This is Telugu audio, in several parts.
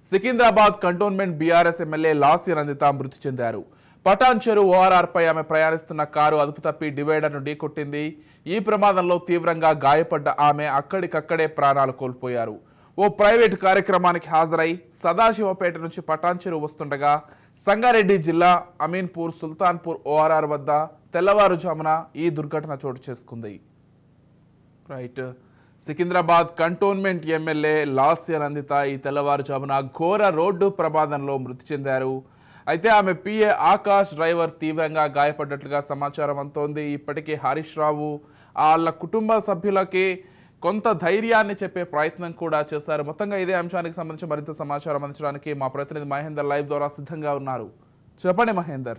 Secunderabad cantonment BRS MLA Lasya Nanditha మృతి చెందారు పటాన్ చెరు ఓఆర్ఆర్ పై ఆమె ప్రయాణిస్తున్న కారు అదుపు తప్పి డివైడర్ను ఢీకొట్టింది ఈ ప్రమాదంలో తీవ్రంగా గాయపడ్డ ఆమె అక్కడికక్కడే ప్రాణాలు కోల్పోయారు ఓ ప్రైవేటు కార్యక్రమానికి హాజరై సదాశివపేట నుంచి పటాన్చెరు వస్తుండగా సంగారెడ్డి జిల్లా అమీన్పూర్ సుల్తాన్పూర్ ఓఆర్ఆర్ వద్ద తెల్లవారుజామున ఈ దుర్ఘటన చోటు చేసుకుంది right Secunderabad cantonment MLA Lasya Nanditha ఈ తెల్లవారుజామున ఘోర రోడ్డు ప్రమాదంలో మృతి చెందారు అయితే ఆమె పిఏ ఆకాష్ డ్రైవర్ తీవ్రంగా గాయపడ్డట్లుగా సమాచారం అంతోంది ఇప్పటికే హరీష్ రావు వాళ్ళ కుటుంబ సభ్యులకి కొంత ధైర్యాన్ని చెప్పే ప్రయత్నం కూడా చేశారు మొత్తంగా ఇదే అంశానికి సంబంధించి మరింత సమాచారం అందించడానికి మా ప్రతినిధి మహేందర్ లైవ్ ద్వారా సిద్ధంగా ఉన్నారు చెప్పండి Mahender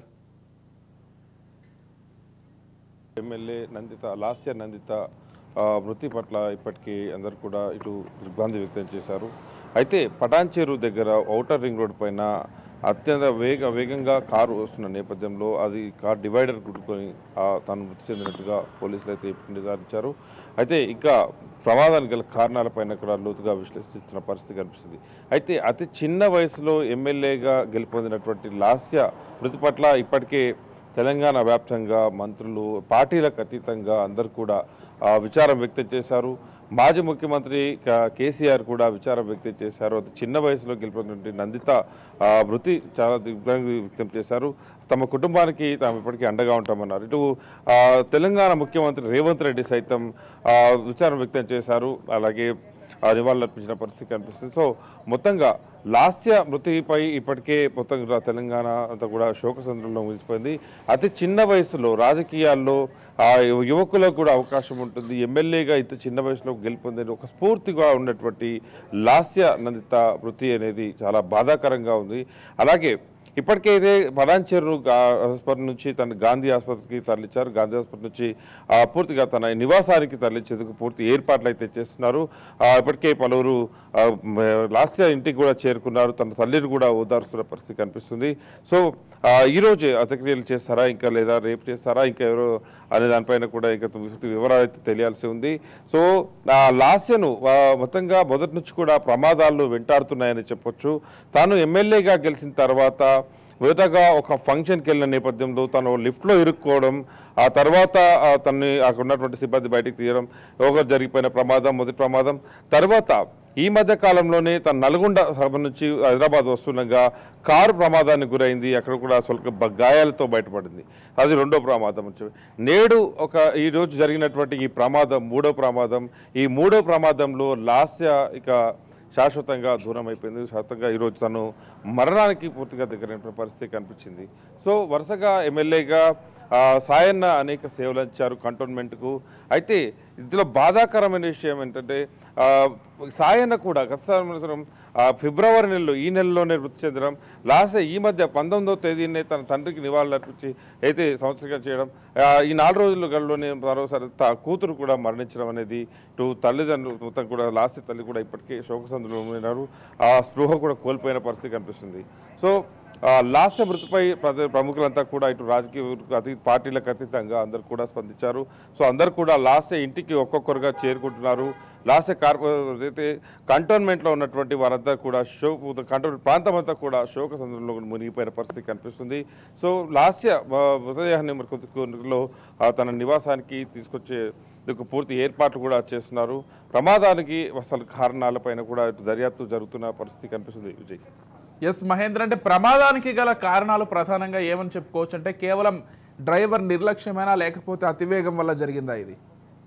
MLA Nanditha last year Nanditha ఆ, మృతి పట్ల ఇప్పటికీ అందరు కూడా ఇటు ఇబ్బంది వ్యక్తం చేశారు అయితే పటాన్చేరు దగ్గర ఔటర్ రింగ్ రోడ్ పైన అత్యంత వేగ వేగంగా కారు వస్తున్న నేపథ్యంలో అది కార్ డివైడర్ గుట్టుకొని ఆ, తను మృతి చెందినట్టుగా పోలీసులు అయితే ఇప్పుడు నిర్ధారించారు అయితే ఇంకా ప్రమాదానికి గల కారణాలపైన కూడా లోతుగా విశ్లేషిస్తున్న పరిస్థితి కనిపిస్తుంది అయితే అతి చిన్న వయసులో ఎమ్మెల్యేగా గెలుపొందినటువంటి లాస్య మృతి పట్ల ఇప్పటికే తెలంగాణ వ్యాప్తంగా మంత్రులు పార్టీలకు అతీతంగా అందరూ కూడా ఆ, విచారం వ్యక్తం చేశారు మాజీ ముఖ్యమంత్రి క- కేసీఆర్ కూడా విచారం వ్యక్తం చేశారు అది చిన్న వయసులో గెలిపినటువంటి నందిత ఆ, మృతి చాలా దిగ్భ్రాంతి వ్యక్తం చేశారు తమ కుటుంబానికి తాము ఇప్పటికీ అండగా ఉంటామన్నారు ఇటు ఆ, తెలంగాణ ముఖ్యమంత్రి రేవంత్ రెడ్డి సైతం ఆ, విచారం వ్యక్తం చేశారు అలాగే ఆ నివాళులర్పించిన పరిస్థితి కనిపిస్తుంది సో మొత్తంగా లాస్య మృతిపై ఇప్పటికే మొత్తం రా- తెలంగాణ అంతా కూడా శోకసంద్రంలో ముగిసిపోయింది అతి చిన్న వయసులో రాజకీయాల్లో ఆ యువ- యువకులకు కూడా అవకాశం ఉంటుంది ఎమ్మెల్యేగా ఇంత చిన్న వయసులో గెలుపొందని ఒక స్ఫూర్తిగా ఉన్నటువంటి లాస్య నందిత మృతి అనేది చాలా బాధాకరంగా ఉంది అలాగే ఇప్పటికైతే పలాంచెరు ఆసుపత్రి నుంచి తన గాంధీ ఆసుపత్రికి తరలించారు గాంధీ ఆసుపత్రి నుంచి ఆ, పూర్తిగా తన నివాసానికి తరలించేందుకు పూర్తి ఏర్పాట్లు అయితే చేస్తున్నారు ఆ, ఇప్పటికే పలువురు ఆ, మ- లాస్ట్ ఇయర్ ఇంటికి కూడా చేరుకున్నారు తన తల్లిని కూడా ఓదార్స్తున్న పరిస్థితి కనిపిస్తుంది సో ఆ, ఈ రోజే అంత్యక్రియలు చేస్తారా ఇంకా లేదా రేపు చేస్తారా ఇంకా ఎవరో అనే దానిపైన కూడా ఇంకా పూర్తి వివరాలు అయితే తెలియాల్సి ఉంది సో ఆ లాస్యను ఆ, మొత్తంగా మొదటి నుంచి కూడా ప్రమాదాలు వెంటాడుతున్నాయని చెప్పొచ్చు తాను ఎమ్మెల్యేగా గెలిచిన తర్వాత మొదటగా ఒక ఫంక్షన్కి వెళ్ళిన నేపథ్యంలో తను లిఫ్ట్లో ఇరుక్కోవడం ఆ తర్వాత ఆ, తనని అక్కడ ఉన్నటువంటి సిబ్బంది బయటికి తీయడం ఒక జరిగిపోయిన ప్రమాదం మొదటి ప్రమాదం తర్వాత ఈ మధ్య కాలంలోనే తన నల్గొండ సభ నుంచి హైదరాబాద్ వస్తుండగా కారు ప్రమాదానికి గురైంది అక్కడ కూడా స్వల్ప బ- గాయాలతో బయటపడింది అది రెండో ప్రమాదం వచ్చి నేడు ఒక ఈ రోజు జరిగినటువంటి ఈ ప్రమాదం మూడో ప్రమాదం ఈ మూడో ప్రమాదంలో లాస్య ఇక శాశ్వతంగా దూరం అయిపోయింది శాశ్వతంగా ఈరోజు తను మరణానికి పూర్తిగా దగ్గరైన పరిస్థితి కనిపించింది సో వరుసగా ఎమ్మెల్యేగా ఆ, సాయన్న అనేక సేవలు ఇచ్చారు కంటోన్మెంట్కు అయితే ఇందులో బాధాకరమైన విషయం ఏంటంటే ఆ, సాయన్న కూడా గత సంవత్సరం ఆ, ఫిబ్రవరి నెలలో ఈ నెలలోనే మృతి చెందడం లాస్ట్ ఈ మధ్య పంతొమ్మిదవ తేదీనే తన తండ్రికి నివాళులు అర్పించి అయితే సంవత్సరంగా చేయడం ఆ, ఈ నాలుగు రోజుల గడిలోనే మరోసారి తా కూతురు కూడా మరణించడం అనేది ఇటు తల్లిదండ్రులు మొత్తం కూడా లాస్ట్ తల్లి కూడా ఇప్పటికే శోకసందులో ఉన్నారు ఆ స్పృహ కూడా కోల్పోయిన పరిస్థితి కనిపిస్తుంది సో ఆ, లాస్ట్ మృతిపై ప్రజ- ప్రముఖులంతా కూడా ఇటు రాజకీయ అతి పార్టీలకు అతీతంగా అందరు కూడా స్పందించారు సో అందరు కూడా లాస్ట్ ఇంటికి ఒక్కొక్కరుగా చేరుకుంటున్నారు లాస్ట్ కార్పొరేట్ అయితే కంటోన్మెంట్లో ఉన్నటువంటి వారంతా కూడా షో కంటోన్మెంట్ ప్రాంతం అంతా కూడా శోక సందర్భంలో మునిగిపోయిన పరిస్థితి కనిపిస్తుంది సో లాస్ట్ మృతదేహాన్ని మరి కొద్ది కొద్దిలో ఆ, తన నివాసానికి తీసుకొచ్చే ఇందుకు పూర్తి ఏర్పాట్లు కూడా చేస్తున్నారు ప్రమాదానికి అసలు కారణాలపైన కూడా ఇటు దర్యాప్తు జరుగుతున్న పరిస్థితి కనిపిస్తుంది విజయ్ ఎస్ మహేంద్ర అంటే ప్రమాదానికి గల కారణాలు ప్రధానంగా ఏమని చెప్పుకోవచ్చు అంటే కేవలం డ్రైవర్ నిర్లక్ష్యమేనా లేకపోతే అతివేగం వల్ల జరిగిందా ఇది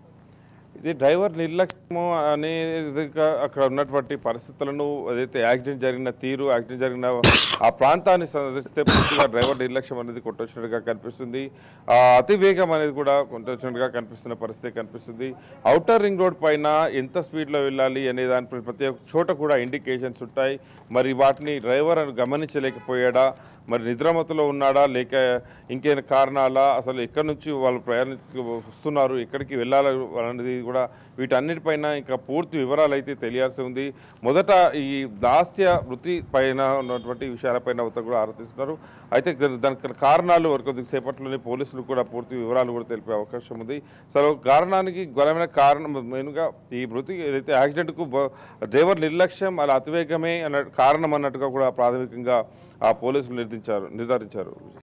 ఇది డ్రైవర్ నిర్లక్ష్యము అనేది కా- అక్కడ ఉన్నటువంటి పరిస్థితులను ఏదైతే యాక్సిడెంట్ జరిగిన తీరు యాక్సిడెంట్ జరిగిన ఆ ప్రాంతాన్ని సందర్శిస్తే పూర్తిగా డ్రైవర్ నిర్లక్ష్యం అనేది కొట్టొచ్చినట్టుగా కనిపిస్తుంది ఆ అతి వేగం అనేది కూడా కొట్టొచ్చినట్టుగా కనిపిస్తున్న పరిస్థితి కనిపిస్తుంది అవుటర్ రింగ్ రోడ్ పైన ఎంత స్పీడ్లో వెళ్ళాలి అనే దానిపై ప్రతి ఒక్క చోట కూడా ఇండికేషన్స్ ఉంటాయి మరి వాటిని డ్రైవర్ గమనించలేకపోయాడా మరి నిద్రమతులో ఉన్నాడా లేక ఇంకేమైనా కారణాలా అసలు ఎక్కడి నుంచి వాళ్ళు ప్రయాణించ వస్తున్నారు ఎక్కడికి వెళ్ళాలి అనేది కూడా వీటన్నిటిపైన ఇంకా పూర్తి వివరాలు అయితే తెలియాల్సి ఉంది మొదట ఈ దాస్య వృత్తి పైన ఉన్నటువంటి విషయాలపైన అంతా కూడా ఆరాధిస్తున్నారు అయితే గ- దానికి కారణాలు కొద్ది సేపట్లోనే పోలీసులు కూడా పూర్తి వివరాలు కూడా తెలిపే అవకాశం ఉంది సో కారణానికి బలమైన కారణం మెయిన్గా ఈ మృతి ఏదైతే యాక్సిడెంట్కు బ- డ్రైవర్ నిర్లక్ష్యం అలా అతివేగమే అన్న కారణం అన్నట్టుగా కూడా ప్రాథమికంగా ఆ పోలీసులు నిర్ధారించారు నిర్ధారించారు